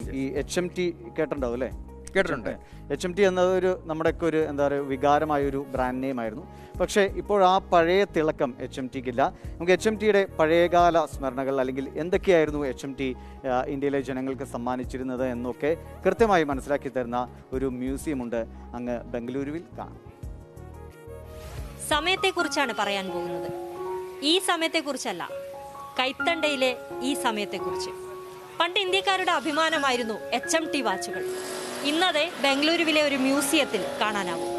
ഈ H M T കേട്ടിട്ടുണ്ടാവും അല്ലേ കേട്ടിട്ടുണ്ട് എച്ച് എം ടി എന്നത് ഒരു നമ്മുടെയൊക്കെ ഒരു എന്താ പറയുക വികാരമായ ഒരു ബ്രാൻഡ് നെയിം ആയിരുന്നു പക്ഷേ ഇപ്പോൾ ആ പഴയ തിളക്കം എച്ച് എം ടിക്കില്ല നമുക്ക് എച്ച് എം ടിയുടെ പഴയകാല സ്മരണകൾ അല്ലെങ്കിൽ എന്തൊക്കെയായിരുന്നു എച്ച് എം ടി ഇന്ത്യയിലെ ജനങ്ങൾക്ക് സമ്മാനിച്ചിരുന്നത് എന്നൊക്കെ കൃത്യമായി മനസ്സിലാക്കി തരുന്ന ഒരു മ്യൂസിയം ഉണ്ട് അങ്ങ് ബംഗളൂരുവിൽ കാണാം സമയത്തെക്കുറിച്ചാണ് പറയാൻ പോകുന്നത് ഈ സമയത്തെക്കുറിച്ചല്ല കൈത്തണ്ടയിലെ ഈ സമയത്തെക്കുറിച്ച് പണ്ട് ഇന്ത്യക്കാരുടെ അഭിമാനമായിരുന്നു എച്ച് എം ടി വാച്ചുകൾ ഇന്നത് ബംഗളൂരുവിലെ ഒരു മ്യൂസിയത്തിൽ കാണാനാവും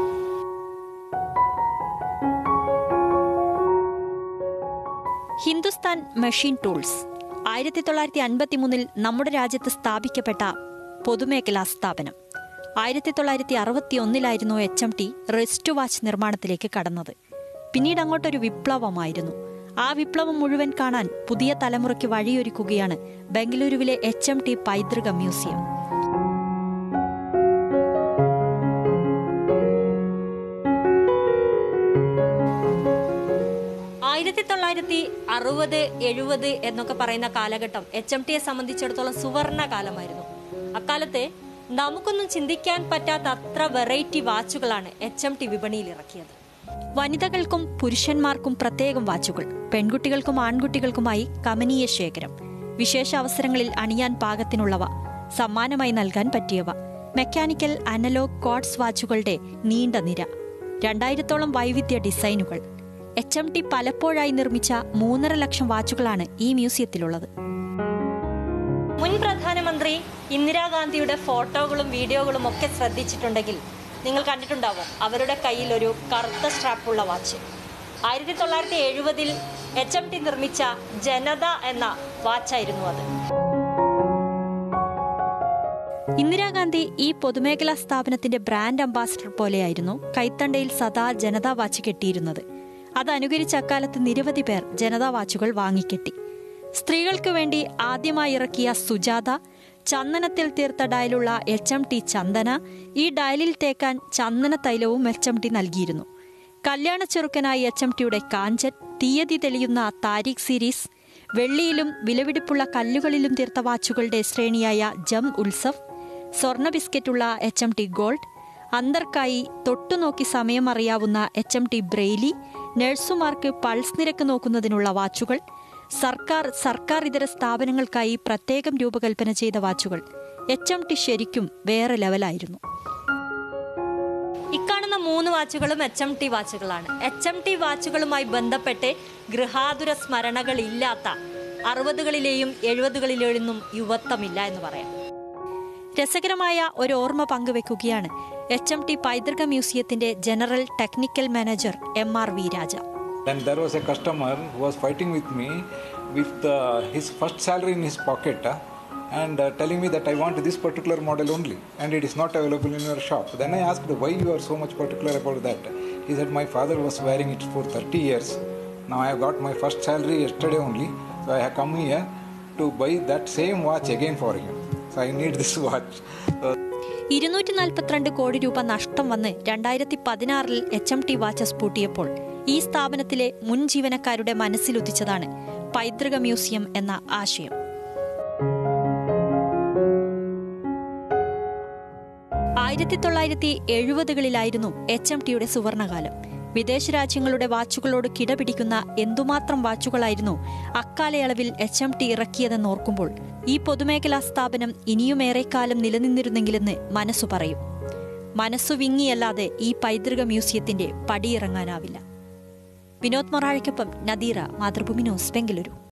ഹിന്ദുസ്ഥാൻ മെഷീൻ ടൂൾസ് ആയിരത്തി തൊള്ളായിരത്തി അൻപത്തി മൂന്നിൽ നമ്മുടെ രാജ്യത്ത് സ്ഥാപിക്കപ്പെട്ട പൊതുമേഖലാ സ്ഥാപനം ആയിരത്തി തൊള്ളായിരത്തി അറുപത്തി ഒന്നിലായിരുന്നു H M T wrist watch നിർമ്മാണത്തിലേക്ക് കടന്നത് പിന്നീട് അങ്ങോട്ടൊരു വിപ്ലവമായിരുന്നു ആ വിപ്ലവം മുഴുവൻ കാണാൻ പുതിയ തലമുറയ്ക്ക് വഴിയൊരുക്കുകയാണ് ബംഗളൂരുവിലെ എച്ച് എം ടി പൈതൃക മ്യൂസിയം ആയിരത്തി തൊള്ളായിരത്തി അറുപത് എഴുപത് എന്നൊക്കെ പറയുന്ന കാലഘട്ടം എച്ച് എം ടിയെ സംബന്ധിച്ചിടത്തോളം സുവർണ കാലമായിരുന്നു അക്കാലത്ത് നമുക്കൊന്നും ചിന്തിക്കാൻ പറ്റാത്ത അത്ര വെറൈറ്റി വാച്ചുകളാണ് എച്ച് എം ടി വിപണിയിൽ ഇറക്കിയത് വനിതകൾക്കും പുരുഷന്മാർക്കും പ്രത്യേകം വാച്ചുകൾ പെൺകുട്ടികൾക്കും ആൺകുട്ടികൾക്കുമായി കമനീയ ശേഖരം വിശേഷ അവസരങ്ങളിൽ അണിയാൻ പാകത്തിനുള്ളവ സമ്മാനമായി നൽകാൻ പറ്റിയവ മെക്കാനിക്കൽ അനലോഗ് ക്വാർട്സ് വാച്ചുകളുടെ നീണ്ട നിര രണ്ടായിരത്തോളം വൈവിധ്യ ഡിസൈനുകൾ എച്ച് എം ടി പലപ്പോഴായി നിർമ്മിച്ച മൂന്നര ലക്ഷം വാച്ചുകളാണ് ഈ മ്യൂസിയത്തിലുള്ളത് മുൻ പ്രധാനമന്ത്രി ഇന്ദിരാഗാന്ധിയുടെ ഫോട്ടോകളും വീഡിയോകളും ഒക്കെ ശ്രദ്ധിച്ചിട്ടുണ്ടെങ്കിൽ നിങ്ങൾ കണ്ടിട്ടുണ്ടാവും അവരുടെ കയ്യിൽ ഒരു കറുത്ത സ്ട്രാപ്പുള്ള വാച്ച് ആയിരത്തി തൊള്ളായിരത്തി എഴുപതിൽ എച്ച് എം ടി നിർമ്മിച്ച ജനത എന്ന വാച്ചായിരുന്നു അത് ഇന്ദിരാഗാന്ധി ഈ പൊതുമേഖലാ സ്ഥാപനത്തിന്റെ ബ്രാൻഡ് അംബാസിഡർ പോലെയായിരുന്നു കൈത്തണ്ടയിൽ സദാ ജനതാ വാച്ച് കെട്ടിയിരുന്നത് അത് അനുകരിച്ച അക്കാലത്ത് നിരവധി പേർ ജനതാ വാച്ചുകൾ വാങ്ങിക്കെട്ടി സ്ത്രീകൾക്ക് വേണ്ടി ആദ്യമായി ഇറക്കിയ സുജാത ചന്ദനത്തിൽ തീർത്ത ഡയലുള്ള എച്ച് എം ടി ചന്ദന ഈ ഡയലിൽ തേക്കാൻ ചന്ദന തൈലവും എച്ച് എം ടി നൽകിയിരുന്നു കല്യാണ ചെറുക്കനായി എച്ച് എം ടിയുടെ കാഞ്ചൻ തീയതി തെളിയുന്ന താരിഖ് സീരീസ് വെള്ളിയിലും വിലപിടിപ്പുള്ള കല്ലുകളിലും തീർത്ത വാച്ചുകളുടെ ശ്രേണിയായ ജം ഉത്സവ് സ്വർണ്ണ ബിസ്ക്കറ്റുള്ള എച്ച് എം ടി ഗോൾഡ് അന്തർക്കായി തൊട്ടുനോക്കി സമയം അറിയാവുന്ന എച്ച് എം ടി ബ്രെയിലി നഴ്സുമാർക്ക് പൾസ് നിരക്ക് നോക്കുന്നതിനുള്ള വാച്ചുകൾ സർക്കാർ സർക്കാർ ഇതര സ്ഥാപനങ്ങൾക്കായി പ്രത്യേകം രൂപകൽപ്പന ചെയ്ത വാച്ചുകൾ എച്ച് എം ടി ശരിക്കും വേറെ ലെവലായിരുന്നു ഇക്കാണുന്ന മൂന്ന് വാച്ചുകളും എച്ച് എം ടി വാച്ചുകളാണ് എച്ച് എം ടി വാച്ചുകളുമായി ബന്ധപ്പെട്ട് ഗൃഹാതുര സ്മരണകൾ ഇല്ലാത്ത അറുപതുകളിലെയും എഴുപതുകളിലെയൊന്നും യുവത്വമില്ല എന്ന് പറയാം രസകരമായ ഒരു ഓർമ്മ പങ്കുവെക്കുകയാണ് എച്ച് എം ടി പൈതൃക മ്യൂസിയത്തിന്റെ general technical manager M R V Raja Then there was a customer who was fighting with me with uh, his first salary in his pocket uh, and uh, telling me that I want this particular model only and it is not available in your shop. Then I asked why you are so much particular about that. He said my father was wearing it for 30 years. Now I have got my first salary yesterday only, so I have come here to buy that same watch again for him. So I need this watch. So ഇരുന്നൂറ്റി നാൽപ്പത്തിരണ്ട് കോടി രൂപ നഷ്ടം വന്ന് രണ്ടായിരത്തി പതിനാറിൽ H M T watches പൂട്ടിയപ്പോൾ ഈ സ്ഥാപനത്തിലെ മുൻ ജീവനക്കാരുടെ മനസ്സിലുദിച്ചതാണ് പൈതൃക മ്യൂസിയം എന്ന ആശയം ആയിരത്തി തൊള്ളായിരത്തി എഴുപതുകളിലായിരുന്നു എച്ച് എം ടിയുടെ സുവർണകാലം വിദേശ രാജ്യങ്ങളുടെ വാച്ചുകളോട് കിടപിടിക്കുന്ന എന്തുമാത്രം വാച്ചുകളായിരുന്നു അക്കാലയളവിൽ എച്ച് എം ടി ഇറക്കിയതെന്ന് ഓർക്കുമ്പോൾ ഈ പൊതുമേഖലാ സ്ഥാപനം ഇനിയുമേറെക്കാലം നിലനിന്നിരുന്നെങ്കിലെന്ന് മനസ്സു പറയും മനസ്സു വിങ്ങിയല്ലാതെ ഈ പൈതൃക മ്യൂസിയത്തിന്റെ പടിയിറങ്ങാനാവില്ല വിനോദ് മൊറാഴയ്ക്കൊപ്പം നദീറ മാതൃഭൂമി ന്യൂസ് ബംഗളൂരു